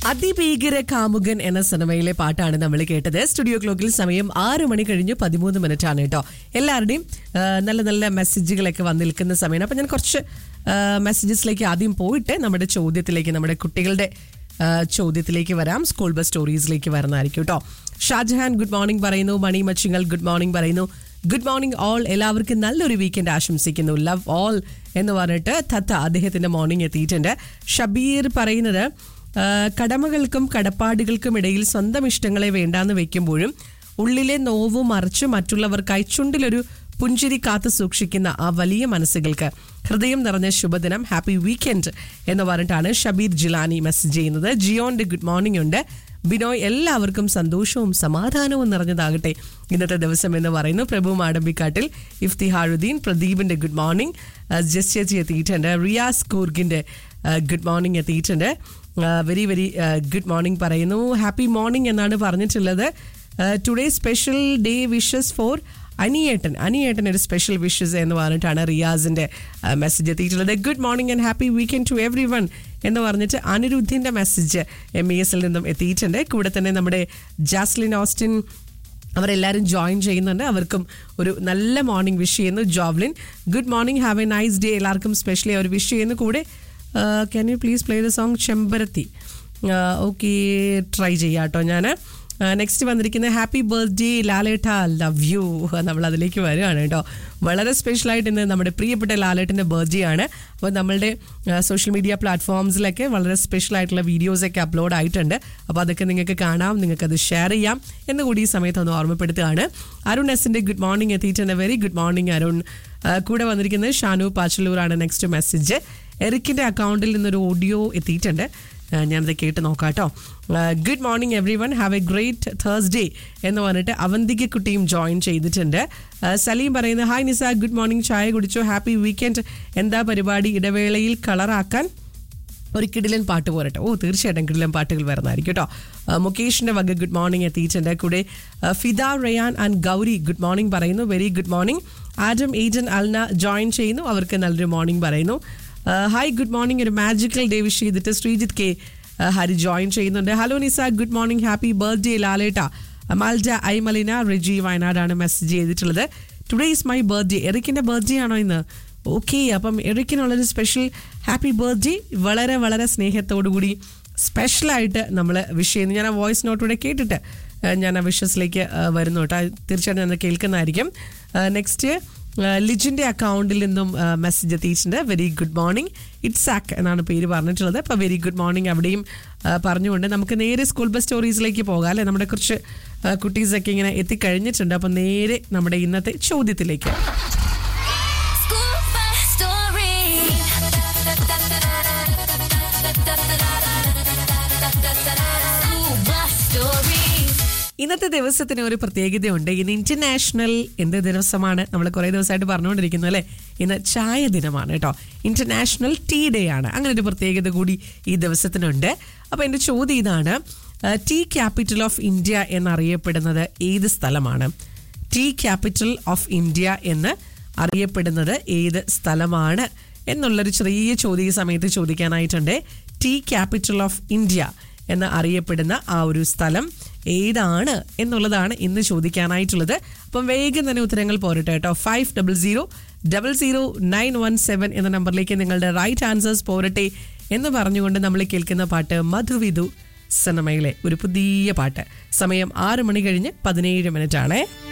അതിഭീകര കാമുകൻ എന്ന സിനിമയിലെ പാട്ടാണ് നമ്മൾ കേട്ടത് സ്റ്റുഡിയോ ക്ലോക്കിൽ സമയം ആറ് മണി കഴിഞ്ഞ് പതിമൂന്ന് മിനിറ്റ് ആണ് കേട്ടോ എല്ലാവരുടെയും ആ, നല്ല നല്ല മെസ്സേജുകളൊക്കെ വന്ന് നിൽക്കുന്ന സമയമാണ് അപ്പം ഞാൻ കുറച്ച് മെസ്സേജസിലേക്ക് ആദ്യം പോയിട്ട് നമ്മുടെ ചോദ്യത്തിലേക്ക് നമ്മുടെ കുട്ടികളുടെ ആ, ചോദ്യത്തിലേക്ക് വരാം സ്കൂൾ ബസ് സ്റ്റോറീസിലേക്ക് വരുന്നതായിരിക്കും കേട്ടോ ഷാജഹാൻ ഗുഡ് മോർണിംഗ് പറയുന്നു മണി മച്ചിങ്ങൽ ഗുഡ് മോർണിംഗ് പറയുന്നു ഗുഡ് മോർണിംഗ് ഓൾ എല്ലാവർക്കും നല്ലൊരു വീക്കെൻഡ് ആശംസിക്കുന്നു ലവ് ഓൾ എന്ന് പറഞ്ഞിട്ട് തത്ത അദ്ദേഹത്തിന്റെ മോർണിംഗ് എത്തിയിട്ടുണ്ട് ഷബീർ പറയുന്നത് ആ, കടമകൾക്കും കടപ്പാടുകൾക്കും ഇടയിൽ സ്വന്തം ഇഷ്ടങ്ങളെ വേണ്ടാന്ന് വെക്കുമ്പോഴും ഉള്ളിലെ നോവ് മറിച്ച് മറ്റുള്ളവർക്കായി ചുണ്ടിലൊരു പുഞ്ചിരി കാത്തു സൂക്ഷിക്കുന്ന ആ വലിയ മനസ്സുകൾക്ക് ഹൃദയം നിറഞ്ഞ ശുഭദിനം ഹാപ്പി വീക്കെൻഡ് എന്ന് പറഞ്ഞിട്ടാണ് ഷബീർ ജിലാനി മെസ്സേജ് ചെയ്യുന്നത് ജിയോന്റെ ഗുഡ് മോർണിംഗ് ഉണ്ട് ബിനോയ് എല്ലാവർക്കും സന്തോഷവും സമാധാനവും നിറഞ്ഞതാകട്ടെ ഇന്നത്തെ ദിവസം എന്ന് പറയുന്നു പ്രഭു മാടമ്പിക്കാട്ടിൽ ഇഫ്തിഹാറുദ്ദീൻ പ്രദീപിന്റെ ഗുഡ് മോർണിംഗ് ജസ്റ്റ് ചേച്ചി എത്തിയിട്ടുണ്ട് റിയാസ് കൂർഗിന്റെ ഗുഡ് മോർണിംഗ് എത്തിയിട്ടുണ്ട് വെരി വെരി ഗുഡ് മോർണിംഗ് പറയുന്നു ഹാപ്പി മോർണിംഗ് എന്നാണ് പറഞ്ഞിട്ടുള്ളത് today special day wishes for Aniyettan Aniyettan ഒരു സ്പെഷ്യൽ വിഷസ് എന്ന് പറഞ്ഞിട്ടാണ് റിയാസിന്റെ മെസ്സേജ് എത്തിയിട്ടുള്ളത് good morning and happy weekend to everyone എന്ന് പറഞ്ഞിട്ട് അനിരുദ്ധിന്റെ മെസ്സേജ് എം ഇ എസിൽ നിന്നും എത്തിയിട്ടുണ്ട് കൂടെ തന്നെ നമ്മുടെ ജാസ്ലിൻ ഓസ്റ്റിൻ അവരെല്ലാവരും ജോയിൻ ചെയ്യുന്നുണ്ട് അവർക്കും ഒരു നല്ല മോർണിംഗ് വിഷ് ചെയ്യുന്നു Joblin good morning have a nice day എല്ലാവർക്കും സ്പെഷ്യലി അവർ വിഷ് ചെയ്യുന്നു കൂടെ can you please play the song Chembarathi okay try ചെയ്യാം കേട്ടോ ഞാൻ നെക്സ്റ്റ് വന്നിരിക്കുന്നത് happy birthday Laletta love you നമ്മൾ അതിലേക്ക് വരികയാണ് കേട്ടോ വളരെ സ്പെഷ്യലായിട്ട് ഇന്ന് നമ്മുടെ പ്രിയപ്പെട്ട ലാലേട്ടൻ്റെ ബർത്ത്ഡേ ആണ് അപ്പോൾ നമ്മളുടെ സോഷ്യൽ മീഡിയ പ്ലാറ്റ്ഫോംസിലൊക്കെ വളരെ സ്പെഷ്യൽ ആയിട്ടുള്ള വീഡിയോസൊക്കെ അപ്ലോഡ് ആയിട്ടുണ്ട് അപ്പോൾ അതൊക്കെ നിങ്ങൾക്ക് കാണാം നിങ്ങൾക്ക് അത് ഷെയർ ചെയ്യാം എന്ന് കൂടി ഈ സമയത്ത് ഒന്ന് ഓർമ്മപ്പെടുത്തുകയാണ് അരുൺ എസിൻ്റെ ഗുഡ് മോർണിംഗ് എത്തിയിട്ടുണ്ട് വെരി ഗുഡ് മോർണിംഗ് അരുൺ ആ, കൂടെ വന്നിരിക്കുന്നത് ഷാനു പാച്ചലൂറാണ് നെക്സ്റ്റ് മെസ്സേജ് എറിക്കിൻ്റെ അക്കൗണ്ടിൽ നിന്നൊരു ഓഡിയോ എത്തിയിട്ടുണ്ട് ആ, ഞാനത് കേട്ട് നോക്കാം കേട്ടോ good morning everyone have a great Thursday എന്ന് പറഞ്ഞിട്ട് അവന്തിക കുട്ടിയും ജോയിൻ ചെയ്തിട്ടുണ്ട് ആ, സലീം പറയുന്നത് ഹായ് നിസ ഗുഡ് മോർണിംഗ് ചായ കുടിച്ചോ ഹാപ്പി വീക്കെൻഡ് എന്താ പരിപാടി ഇടവേളയിൽ കളറാക്കാൻ ഒരു കിടിലൻ പാട്ട് പോരട്ടെ ഓ തീർച്ചയായിട്ടും കിടിലൻ പാട്ടുകൾ വരുന്നതായിരിക്കും കേട്ടോ ആ, മുകേഷിന്റെ വക ഗുഡ് മോർണിംഗ് എത്തിയിട്ടുണ്ട് കൂടെ ആ, Fida Rayan and Gauri good morning പറയുന്നു വെരി ഗുഡ് മോർണിംഗ് ആഡം ഏജൻ അൽന ജോയിൻ ചെയ്യുന്നു അവർക്ക് നല്ലൊരു മോർണിംഗ് പറയുന്നു ഹായ് ഗുഡ് മോർണിംഗ് ഒരു മാജിക്കൽ ഡേ വിഷ് ചെയ്തിട്ട് ശ്രീജിത്ത് കെ ആ, ഹരി ജോയിൻ ചെയ്യുന്നുണ്ട് hello Nisa good morning happy birthday Laletta മാൽജ ഐമലിന റിജി വയനാടാണ് മെസ്സേജ് ചെയ്തിട്ടുള്ളത് ടുഡേ ഈസ് മൈ ബർത്ത്ഡേ എറിക്കിന്റെ ബർത്ത്ഡേ ആണോ ഇന്ന് ഓക്കെ അപ്പം എറിക്കിനുള്ളൊരു സ്പെഷ്യൽ ഹാപ്പി ബർത്ത്ഡേ വളരെ വളരെ സ്നേഹത്തോടു കൂടി സ്പെഷ്യലായിട്ട് നമ്മൾ വിഷ് ചെയ്യുന്നു ഞാൻ ആ വോയിസ് നോട്ടൂടെ കേട്ടിട്ട് ആ, ഞാൻ ആ വിഷസിലേക്ക് വരുന്നു കേട്ടോ തീർച്ചയായിട്ടും ഞാൻ അത് കേൾക്കുന്നതായിരിക്കും നെക്സ്റ്റ് ലിജിൻ്റെ അക്കൗണ്ടിൽ നിന്നും മെസ്സേജ് എത്തിയിട്ടുണ്ട് വെരി ഗുഡ് മോർണിംഗ് ഇറ്റ്സാക്ക് എന്നാണ് പേര് പറഞ്ഞിട്ടുള്ളത് അപ്പോൾ വെരി ഗുഡ് മോർണിംഗ് അവിടെയും ആ, പറഞ്ഞുകൊണ്ട് നമുക്ക് നേരെ സ്കൂൾ ബസ് സ്റ്റോറീസിലേക്ക് പോകാം അല്ലേ നമ്മുടെ കുറച്ച് ആ, കുട്ടീസൊക്കെ ഇങ്ങനെ എത്തിക്കഴിഞ്ഞിട്ടുണ്ട് അപ്പോൾ നേരെ നമ്മുടെ ഇന്നത്തെ ചോദ്യത്തിലേക്ക് School bus story. School bus story. ഇന്നത്തെ ദിവസത്തിന് ഒരു പ്രത്യേകതയുണ്ട് ഇന്ന് ഇന്റർനാഷണൽ എന്ത് ദിവസമാണ് നമ്മൾ കുറേ ദിവസമായിട്ട് പറഞ്ഞുകൊണ്ടിരിക്കുന്നു അല്ലേ ഇന്ന് ചായ ദിനമാണ് കേട്ടോ ഇന്റർനാഷണൽ ടീ ഡേ ആണ് അങ്ങനെ ഒരു പ്രത്യേകത കൂടി ഈ ദിവസത്തിനുണ്ട് അപ്പോൾ എൻ്റെ ചോദ്യം ഇതാണ് ടീ ക്യാപിറ്റൽ ഓഫ് ഇന്ത്യ എന്നറിയപ്പെടുന്നത് ഏത് സ്ഥലമാണ് ടീ ക്യാപിറ്റൽ ഓഫ് ഇന്ത്യ എന്ന് അറിയപ്പെടുന്നത് ഏത് സ്ഥലമാണ് എന്നുള്ളൊരു ചെറിയ ചോദ്യ സമയത്ത് ചോദിക്കാനായിട്ടുണ്ട് ടീ ക്യാപിറ്റൽ ഓഫ് ഇന്ത്യ എന്ന് അറിയപ്പെടുന്ന ആ ഒരു സ്ഥലം ഏതാണ് എന്നുള്ളതാണ് ഇന്ന് ചോദിക്കാനായിട്ടുള്ളത് അപ്പം വേഗം തന്നെ ഉത്തരങ്ങൾ പോരട്ടെ കേട്ടോ five double zero double zero nine one seven എന്ന നമ്പറിലേക്ക് നിങ്ങളുടെ റൈറ്റ് ആൻസേഴ്സ് പോരട്ടെ എന്ന് പറഞ്ഞുകൊണ്ട് നമ്മൾ കേൾക്കുന്ന പാട്ട് മധുവിധു സിനിമയിലെ ഒരു പുതിയ പാട്ട് സമയം ആറ് മണി കഴിഞ്ഞ് പതിനേഴ് മിനിറ്റ് ആണേ